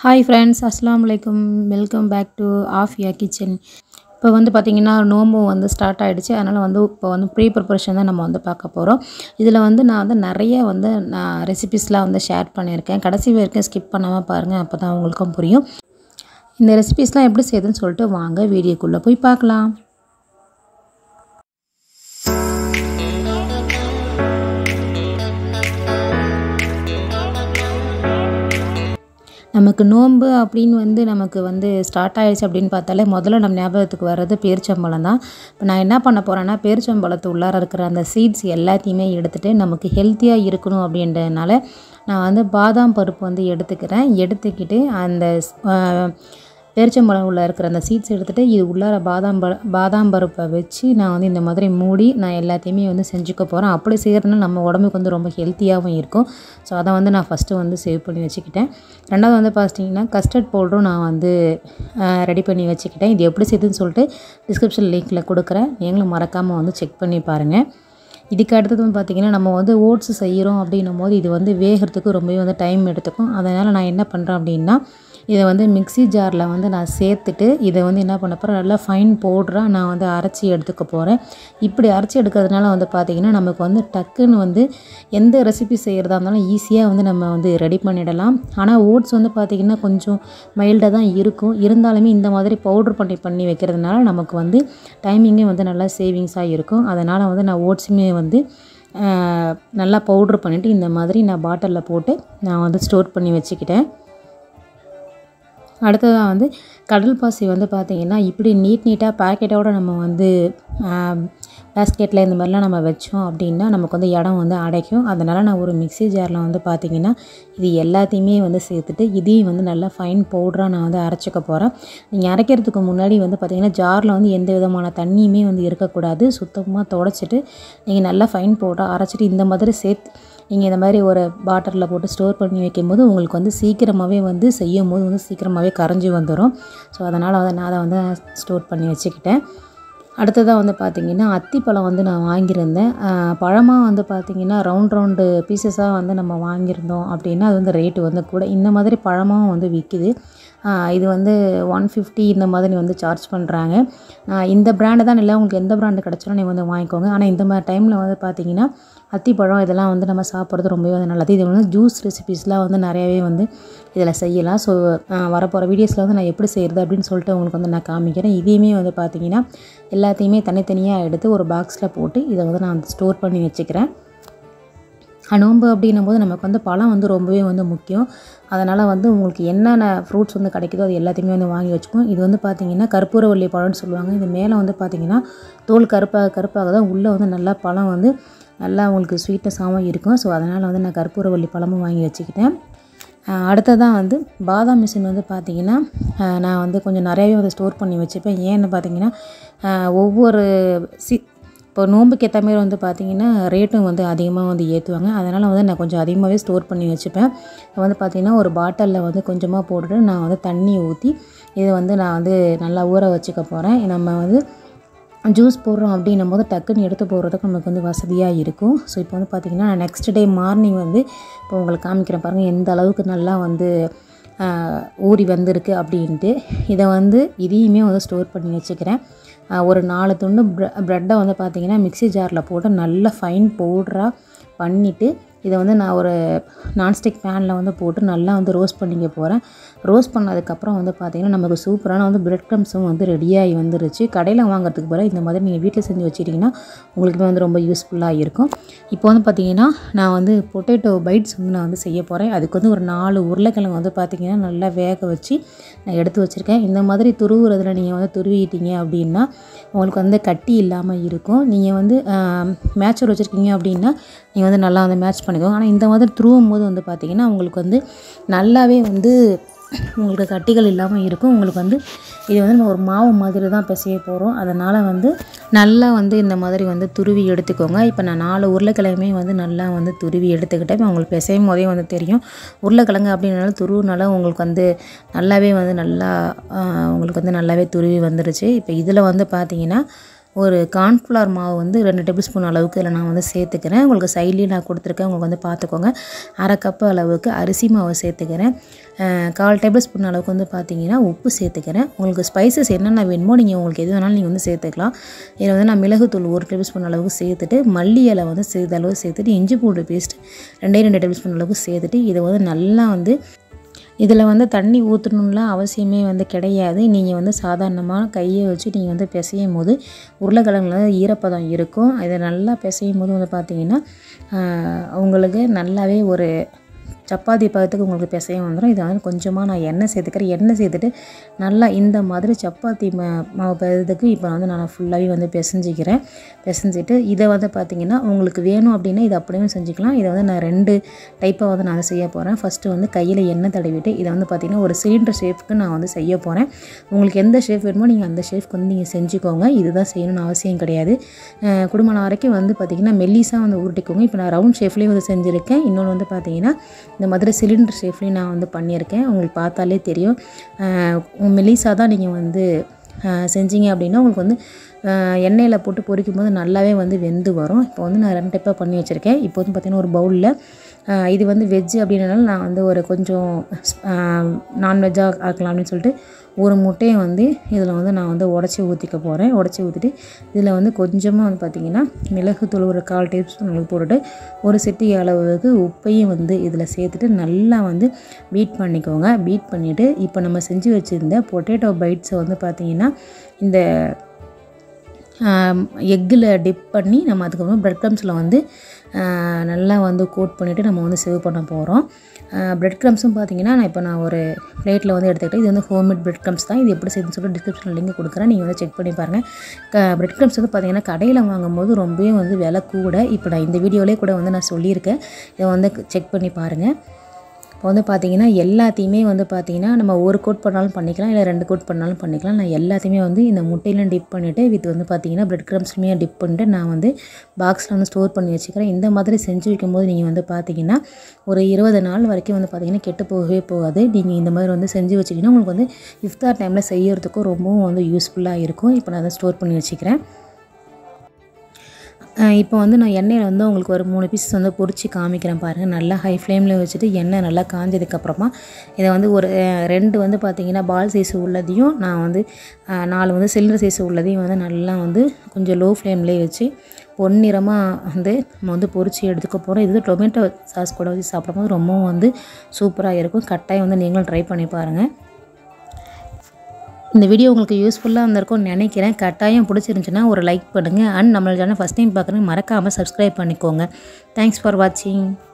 hi friends அஸ்ஸலாமு அலைக்கும் welcome back to Afiya kitchen இப்போ வந்து பார்த்திங்கன்னா நோம்பு வந்து ஸ்டார்ட் ஆகிடுச்சு அதனால் வந்து இப்போ வந்து ப்ரீ ப்ரிப்பரேஷன் தான் நம்ம வந்து பார்க்க போகிறோம் இதில் வந்து நான் வந்து நிறைய வந்து நான் ரெசிபிஸ்லாம் வந்து ஷேர் பண்ணியிருக்கேன் கடைசி வரைக்கும் ஸ்கிப் பண்ணாமல் பாருங்கள் அப்போ தான் உங்களுக்கும் புரியும் இந்த ரெசிபிஸ்லாம் எப்படி செய்யுதுன்னு சொல்லிட்டு வாங்க வீடியோக்குள்ளே போய் பார்க்கலாம் நமக்கு நோன்பு அப்படின்னு வந்து நமக்கு வந்து ஸ்டார்ட் ஆயிடுச்சு அப்படின்னு பார்த்தாலே முதல்ல நம்ம ஞாபகத்துக்கு வர்றது பேரிச்சம்பழம் தான் இப்போ நான் என்ன பண்ண போகிறேன்னா பேரிச்சம்பழத்து உள்ளார இருக்கிற அந்த சீட்ஸ் எல்லாத்தையுமே எடுத்துகிட்டு நமக்கு ஹெல்த்தியாக இருக்கணும் அப்படின்றதுனால நான் வந்து பாதாம் பருப்பு வந்து எடுத்துக்கிறேன் எடுத்துக்கிட்டு அந்த பேரிச்சம்பழம் உள்ள இருக்கிற அந்த சீட்ஸ் எடுத்துகிட்டு இது உள்ளார பாதாம் ப பாதாம் பருப்பை வச்சு நான் வந்து இந்த மாதிரி மூடி நான் எல்லாத்தையுமே வந்து செஞ்சுக்க போகிறேன் அப்படி செய்கிறதுனால நம்ம உடம்புக்கு வந்து ரொம்ப ஹெல்த்தியாகவும் இருக்கும் ஸோ அதை வந்து நான் ஃபஸ்ட்டு வந்து சேவ் பண்ணி வச்சுக்கிட்டேன் ரெண்டாவது வந்து பார்த்திங்கன்னா கஸ்டர்ட் பவுடரும் நான் வந்து ரெடி பண்ணி வச்சுக்கிட்டேன் இது எப்படி செய்யுதுன்னு சொல்லிட்டு டிஸ்கிரிப்ஷன் லிங்க்கில் கொடுக்குறேன் நீங்களும் மறக்காமல் வந்து செக் பண்ணி பாருங்கள் இதுக்கு அடுத்தது வந்து பார்த்திங்கன்னா நம்ம வந்து ஓட்ஸ் செய்கிறோம் அப்படின்னும் போது இது வந்து வேகிறதுக்கு ரொம்பவே வந்து டைம் எடுத்துக்கும் அதனால் நான் என்ன பண்ணுறேன் அப்படின்னா இதை வந்து மிக்ஸி ஜாரில் வந்து நான் சேர்த்துட்டு இதை வந்து என்ன பண்ண போகிறேன் நல்லா ஃபைன் பவுடராக நான் வந்து அரைச்சி எடுத்துக்க போகிறேன் இப்படி அரைச்சி எடுக்கிறதுனால வந்து பார்த்திங்கன்னா நமக்கு வந்து டக்குன்னு வந்து எந்த ரெசிபி செய்கிறதா இருந்தாலும் ஈஸியாக வந்து நம்ம வந்து ரெடி பண்ணிடலாம் ஆனால் ஓட்ஸ் வந்து பார்த்திங்கன்னா கொஞ்சம் மைல்டாக தான் இருக்கும் இருந்தாலுமே இந்த மாதிரி பவுட்ரு பண்ணி பண்ணி வைக்கிறதுனால நமக்கு வந்து டைமிங்கே வந்து நல்லா சேவிங்ஸாக இருக்கும் அதனால் வந்து நான் ஓட்ஸுமே வந்து நல்லா பவுட்ரு பண்ணிவிட்டு இந்த மாதிரி நான் பாட்டிலில் போட்டு நான் வந்து ஸ்டோர் பண்ணி வச்சுக்கிட்டேன் அடுத்ததாக வந்து கடல் பாசி வந்து பார்த்திங்கன்னா இப்படி நீட் நீட்டாக பேக்கெட்டோடு நம்ம வந்து பேஸ்கெட்டில் இந்த மாதிரிலாம் நம்ம வச்சோம் அப்படின்னா நமக்கு வந்து இடம் வந்து அடைக்கும் அதனால் நான் ஒரு மிக்ஸி ஜாரில் வந்து பார்த்திங்கன்னா இது எல்லாத்தையுமே வந்து சேர்த்துட்டு இதையும் வந்து நல்லா ஃபைன் பவுடராக நான் வந்து அரைச்சிக்க போகிறேன் நீங்கள் அரைக்கிறதுக்கு முன்னாடி வந்து பார்த்திங்கன்னா ஜாரில் வந்து எந்த விதமான தண்ணியுமே வந்து இருக்கக்கூடாது சுத்தமாக தொடச்சிட்டு நீங்கள் நல்லா ஃபைன் பவுடராக அரைச்சிட்டு இந்த மாதிரி சேர்த்து நீங்கள் இந்த மாதிரி ஒரு பாட்டிலில் போட்டு ஸ்டோர் பண்ணி வைக்கும்போது உங்களுக்கு வந்து சீக்கிரமாகவே வந்து செய்யும் போது வந்து சீக்கிரமாகவே கரைஞ்சி வந்துடும் ஸோ அதனால் வந்து நான் அதை வந்து ஸ்டோர் பண்ணி வச்சுக்கிட்டேன் அடுத்ததாக வந்து பார்த்திங்கன்னா அத்திப்பழம் வந்து நான் வாங்கியிருந்தேன் பழமாக வந்து பார்த்திங்கன்னா ரவுண்ட் ரவுண்டு பீசஸாக வந்து நம்ம வாங்கியிருந்தோம் அப்படின்னா அது வந்து ரேட்டு வந்து கூட இந்த மாதிரி பழமாகவும் வந்து விற்கிது இது வந்து ஒன் ஃபிஃப்டி இந்த மாதிரி வந்து சார்ஜ் பண்ணுறாங்க இந்த பிராண்டு தான் இல்லை உங்களுக்கு எந்த பிராண்டு கிடச்சாலும் நீங்கள் வந்து வாங்கிக்கோங்க ஆனால் இந்த மாதிரி டைமில் வந்து பார்த்திங்கன்னா அத்திப்பழம் இதெல்லாம் வந்து நம்ம சாப்பிட்றது ரொம்பவே வந்து நல்லது இது வந்து ஜூஸ் ரெசிபீஸ்லாம் வந்து நிறையவே வந்து இதில் செய்யலாம் ஸோ வரப்போகிற வீடியோஸில் வந்து நான் எப்படி செய்கிறது அப்படின்னு சொல்லிட்டு உங்களுக்கு வந்து நான் காமிக்கிறேன் இதையுமே வந்து பார்த்திங்கன்னா எல்லாத்தையுமே தனித்தனியாக எடுத்து ஒரு பாக்ஸில் போட்டு இதை வந்து நான் ஸ்டோர் பண்ணி வச்சுக்கிறேன் நோம்பு அப்படின்னும் போது நமக்கு வந்து பழம் வந்து ரொம்பவே வந்து முக்கியம் அதனால் வந்து உங்களுக்கு என்னென்ன ஃப்ரூட்ஸ் வந்து கிடைக்குதோ அது எல்லாத்தையுமே வந்து வாங்கி வச்சுக்கோம் இது வந்து பார்த்திங்கன்னா கற்பூரவள்ளி பழம்னு சொல்லுவாங்க இது மேலே வந்து பார்த்திங்கன்னா தோல் கருப்பாக கருப்பாக தான் உள்ளே வந்து நல்லா பழம் வந்து நல்லா உங்களுக்கு ஸ்வீட்னஸாகவும் இருக்கும் ஸோ அதனால் வந்து நான் கற்பூரவள்ளி பழமும் வாங்கி வச்சுக்கிட்டேன் அடுத்ததாக வந்து பாதாம் மிஷின் வந்து பார்த்திங்கன்னா நான் வந்து கொஞ்சம் நிறையவே வந்து ஸ்டோர் பண்ணி வச்சுப்பேன் ஏன்னு பார்த்திங்கன்னா ஒவ்வொரு சி இப்போ நோம்புக்கு ஏற்ற மாதிரி வந்து பார்த்திங்கன்னா ரேட்டும் வந்து அதிகமாக வந்து ஏற்றுவாங்க அதனால் வந்து நான் கொஞ்சம் அதிகமாகவே ஸ்டோர் பண்ணி வச்சுப்பேன் வந்து பார்த்திங்கன்னா ஒரு பாட்டிலில் வந்து கொஞ்சமாக போட்டுட்டு நான் வந்து தண்ணி ஊற்றி இதை வந்து நான் வந்து நல்லா ஊற வச்சுக்க போகிறேன் நம்ம வந்து ஜூஸ் போடுறோம் அப்படின்னும் போது டக்குன்னு எடுத்து போடுறதுக்கு நமக்கு வந்து வசதியாக இருக்கும் ஸோ இப்போ வந்து பார்த்திங்கன்னா நான் நெக்ஸ்ட் டே மார்னிங் வந்து இப்போ உங்களுக்கு காமிக்கிறேன் பாருங்கள் எந்த அளவுக்கு நல்லா வந்து ஊறி வந்திருக்கு அப்படின்ட்டு இதை வந்து இதையுமே வந்து ஸ்டோர் பண்ணி வச்சுக்கிறேன் ஒரு நாலு துண்டு ப்ரெ ப்ரெட்டை வந்து பார்த்திங்கன்னா மிக்ஸி ஜாரில் போட்டு நல்லா ஃபைன் பவுட்ராக பண்ணிவிட்டு இதை வந்து நான் ஒரு நான்ஸ்டிக் பேனில் வந்து போட்டு நல்லா வந்து ரோஸ்ட் பண்ணிக்க போகிறேன் ரோஸ்ட் பண்ணதுக்கப்புறம் வந்து பார்த்திங்கன்னா நமக்கு சூப்பரான வந்து பிரெட் க்ரம்ஸும் வந்து ரெடியாகி வந்துருச்சு கடையில் வாங்குறதுக்கு பிறகு இந்த மாதிரி நீங்கள் வீட்டில் செஞ்சு வச்சுட்டிங்கன்னா உங்களுக்கு வந்து ரொம்ப யூஸ்ஃபுல்லாக இருக்கும் இப்போ வந்து பார்த்திங்கன்னா நான் வந்து பொட்டேட்டோ பைட்ஸ் வந்து நான் வந்து செய்ய போகிறேன் அதுக்கு வந்து ஒரு நாலு உருளைக்கிழங்கு வந்து பார்த்திங்கன்னா நல்லா வேக வச்சு நான் எடுத்து வச்சுருக்கேன் இந்த மாதிரி துருவுறதுல நீங்கள் வந்து துருவிட்டீங்க அப்படின்னா உங்களுக்கு வந்து கட்டி இல்லாமல் இருக்கும் நீங்கள் வந்து மேட்சர் வச்சுருக்கீங்க அப்படின்னா நீங்கள் வந்து நல்லா வந்து மேட்ச் பண்ணிக்கோங்க ஆனால் இந்த மாதிரி துருவும் போது வந்து பார்த்திங்கன்னா உங்களுக்கு வந்து நல்லாவே வந்து உங்களுக்கு கட்டிகள் இல்லாமல் இருக்கும் உங்களுக்கு வந்து இது வந்து நம்ம ஒரு மாவு மாதிரி தான் பிசைய போகிறோம் அதனால் வந்து நல்லா வந்து இந்த மாதிரி வந்து துருவி எடுத்துக்கோங்க இப்போ நான் நாலு உருளைக்கிழங்குமே வந்து நல்லா வந்து துருவி எடுத்துக்கிட்டேன் இப்போ உங்களுக்கு பிசையும் போதே வந்து தெரியும் உருளைக்கிழங்கு அப்படின்னால துருவுனால உங்களுக்கு வந்து நல்லாவே வந்து நல்லா உங்களுக்கு வந்து நல்லாவே துருவி வந்துருச்சு இப்போ இதில் வந்து பார்த்தீங்கன்னா ஒரு கார்ன்ஃப்ளவர் மாவு வந்து ரெண்டு டேபிள் ஸ்பூன் அளவுக்கு இதில் நான் வந்து சேர்த்துக்கிறேன் உங்களுக்கு சைட்லேயும் நான் கொடுத்துருக்கேன் உங்களுக்கு வந்து பார்த்துக்கோங்க அரை கப்பு அளவுக்கு அரிசி மாவு சேர்த்துக்கிறேன் அஹ் கால் டேபிள் ஸ்பூன் அளவுக்கு வந்து பார்த்தீங்கன்னா உப்பு சேர்த்துக்கிறேன் உங்களுக்கு ஸ்பைசஸ் என்னென்ன வேணுமோ நீங்கள் உங்களுக்கு எது வேணாலும் நீங்கள் வந்து சேர்த்துக்கலாம் இதில் வந்து நான் மிளகுத்தூள் ஒரு டேபிள் ஸ்பூன் அளவுக்கு சேர்த்துட்டு மல்லி இலை வந்து சிறிது அளவு சேர்த்துட்டு இஞ்சி பூண்டு பேஸ்ட் ரெண்டே ரெண்டு டேபிள் ஸ்பூன் அளவுக்கு சேர்த்துட்டு இதை வந்து நல்லா வந்து இதில் வந்து தண்ணி ஊற்றணும்லாம் அவசியமே வந்து கிடையாது நீங்கள் வந்து சாதாரணமாக கையை வச்சு நீங்கள் வந்து பிசையும் போது உருளைக்கிழங்குல ஈரப்பதம் இருக்கும் இதை நல்லா பிசையும் போது வந்து பார்த்தீங்கன்னா ஆஹ், உங்களுக்கு நல்லாவே ஒரு சப்பாத்தி பதத்துக்கு உங்களுக்கு பிசையும் வந்துடும் இதை வந்து கொஞ்சமாக நான் எண்ணெய் சேர்த்துக்கிறேன் எண்ணெய் சேர்த்துட்டு நல்லா இந்த மாதிரி சப்பாத்தி மா மாவு பதத்துக்கு இப்போ வந்து நான் ஃபுல்லாகவே வந்து பிசைஞ்சிக்கிறேன் பிசைஞ்சிட்டு இதை வந்து பார்த்திங்கன்னா உங்களுக்கு வேணும் அப்படின்னா இதை அப்படியே செஞ்சுக்கலாம் இதை வந்து நான் ரெண்டு டைப்பாக வந்து நான் செய்ய போகிறேன் ஃபஸ்ட்டு வந்து கையில் எண்ணெய் தடவிட்டு இதை வந்து பார்த்திங்கன்னா ஒரு சிலிண்டர் ஷேஃப்க்கு நான் வந்து செய்ய போகிறேன் உங்களுக்கு எந்த ஷேஃப் வேணுமோ நீங்கள் அந்த ஷேஃப்க்கு வந்து நீங்கள் செஞ்சுக்கோங்க இதுதான் செய்யணும்னு அவசியம் கிடையாது அஹ் குடும்பம் வரைக்கும் வந்து பார்த்திங்கன்னா மெல்லிஸாக வந்து உருட்டிக்கோங்க இப்போ நான் ரவுண்ட் ஷேப்லேயும் வந்து செஞ்சுருக்கேன் இன்னொன்று வந்து பார்த்திங்கன்னா இந்த மாதிரி சிலிண்டர் ஷேப்லேயும் நான் வந்து பண்ணியிருக்கேன் உங்களுக்கு பார்த்தாலே தெரியும் மெல்லிஸாக தான் நீங்கள் வந்து அஹ் செஞ்சீங்க அப்படின்னா உங்களுக்கு வந்து அஹ் எண்ணெயில் போட்டு பொரிக்கும் போது நல்லாவே வந்து வெந்து வரும் இப்போ வந்து நான் ரெண்டு டைப்பாக பண்ணி வச்சுருக்கேன் இப்போ வந்து பார்த்திங்கன்னா ஒரு பவுலில் இது வந்து வெஜ்ஜு அப்படின்றனால நான் வந்து ஒரு கொஞ்சம் நான்வெஜ்ஜாக ஆக்கலாம் அப்படின்னு சொல்லிட்டு ஒரு முட்டையை வந்து இதில் வந்து நான் வந்து உடச்சி ஊற்றிக்க போகிறேன் உடச்சி ஊற்றிட்டு இதில் வந்து கொஞ்சமாக வந்து பார்த்திங்கன்னா மிளகுத்தூள் ஒரு கால் டீஸ்பூன் அளவு போட்டுட்டு ஒரு சிட்டி அளவுக்கு உப்பையும் வந்து இதில் சேர்த்துட்டு நல்லா வந்து பீட் பண்ணிக்கோங்க பீட் பண்ணிவிட்டு இப்போ நம்ம செஞ்சு வச்சுருந்த பொட்டேட்டோ பைட்ஸை வந்து பார்த்திங்கன்னா இந்த எக்கில் டிப் பண்ணி நம்ம அதுக்கப்புறம் ப்ரெட் க்ரம்ஸில் வந்து ஆஹ், நல்லா வந்து கோட் பண்ணிவிட்டு நம்ம வந்து சேவ் பண்ண போகிறோம் ப்ரெட் க்ரம்ஸும் பார்த்தீங்கன்னா நான் இப்போ நான் ஒரு பிளேட்டில் வந்து எடுத்துக்கிட்டேன் இது வந்து ஹோம்மேட் ப்ரெட் க்ரம்ஸ் தான் இது எப்படி செய்யுதுன்னு சொல்லிட்டு டிஸ்கிரிப்ஷனில் லிங்க் கொடுக்குறேன் நீங்கள் வந்து செக் பண்ணி பாருங்கள் க ப்ரெட் க்ரம்ஸ் வந்து பார்த்தீங்கன்னா கடையில் வாங்கும்போது ரொம்பவே வந்து விலை கூட இப்போ நான் இந்த வீடியோலேயே கூட வந்து நான் சொல்லியிருக்கேன் இதை வந்து செக் பண்ணி பாருங்கள் இப்போ வந்து பார்த்தீங்கன்னா எல்லாத்தையுமே வந்து பார்த்தீங்கன்னா நம்ம ஒரு கோட் பண்ணாலும் பண்ணிக்கலாம் இல்லை ரெண்டு கோட் பண்ணாலும் பண்ணிக்கலாம் நான் எல்லாத்தையுமே வந்து இந்த முட்டையில டிப் பண்ணிவிட்டு வித் வந்து பார்த்தீங்கன்னா பிரெட் க்ரம்ஸ்லையுமே டிப் பண்ணிட்டு நான் வந்து பாக்ஸில் வந்து ஸ்டோர் பண்ணி வச்சுக்கிறேன் இந்த மாதிரி செஞ்சு வைக்கும்போது நீங்கள் வந்து பார்த்தீங்கன்னா ஒரு இருபது நாள் வரைக்கும் வந்து பார்த்தீங்கன்னா கெட்டு போகவே போகாது நீங்கள் இந்த மாதிரி வந்து செஞ்சு வச்சிங்கன்னா உங்களுக்கு வந்து இஃப்தார் டைமில் செய்யறதுக்கும் ரொம்பவும் வந்து யூஸ்ஃபுல்லாக இருக்கும் இப்போ நான் அதை ஸ்டோர் பண்ணி வச்சுக்கிறேன் அஹ் இப்போ வந்து நான் எண்ணெயில் வந்து உங்களுக்கு ஒரு மூணு பீஸ் வந்து பொரிச்சு காமிக்கிறேன் பாருங்கள் நல்லா ஹை ஃப்ளேமில் வச்சுட்டு எண்ணெய் நல்லா காஞ்சதுக்கப்புறமா இதை வந்து ஒரு அஹ், ரெண்டு வந்து பார்த்திங்கன்னா பால் சைஸ் உள்ளதையும் நான் வந்து அஹ், நாலு வந்து சிலிண்டர் சைஸ் உள்ளதையும் வந்து நல்லா வந்து கொஞ்சம் லோ ஃப்ளேம்லேயே வச்சு பொன்னிறமாக வந்து நம்ம வந்து பொரிச்சு எடுத்துக்க போகிறோம் இது டொமேட்டோ சாஸ் கூட வச்சு சாப்பிடும்போது ரொம்பவும் வந்து சூப்பராக இருக்கும் கட்டாயம் வந்து நீங்களும் ட்ரை பண்ணி பாருங்கள் இந்த வீடியோ உங்களுக்கு யூஸ்ஃபுல்லாக இருந்திருக்கும்னு நினைக்கிறேன் கட்டாயம் பிடிச்சிருந்துச்சுன்னா ஒரு லைக் பண்ணுங்கள் அண்ட் நம்மளோட சேனல் ஃபஸ்ட் டைம் பார்க்குறேங்க மறக்காமல் சப்ஸ்கிரைப் பண்ணிக்கோங்க தேங்க்ஸ் ஃபார் வாட்சிங்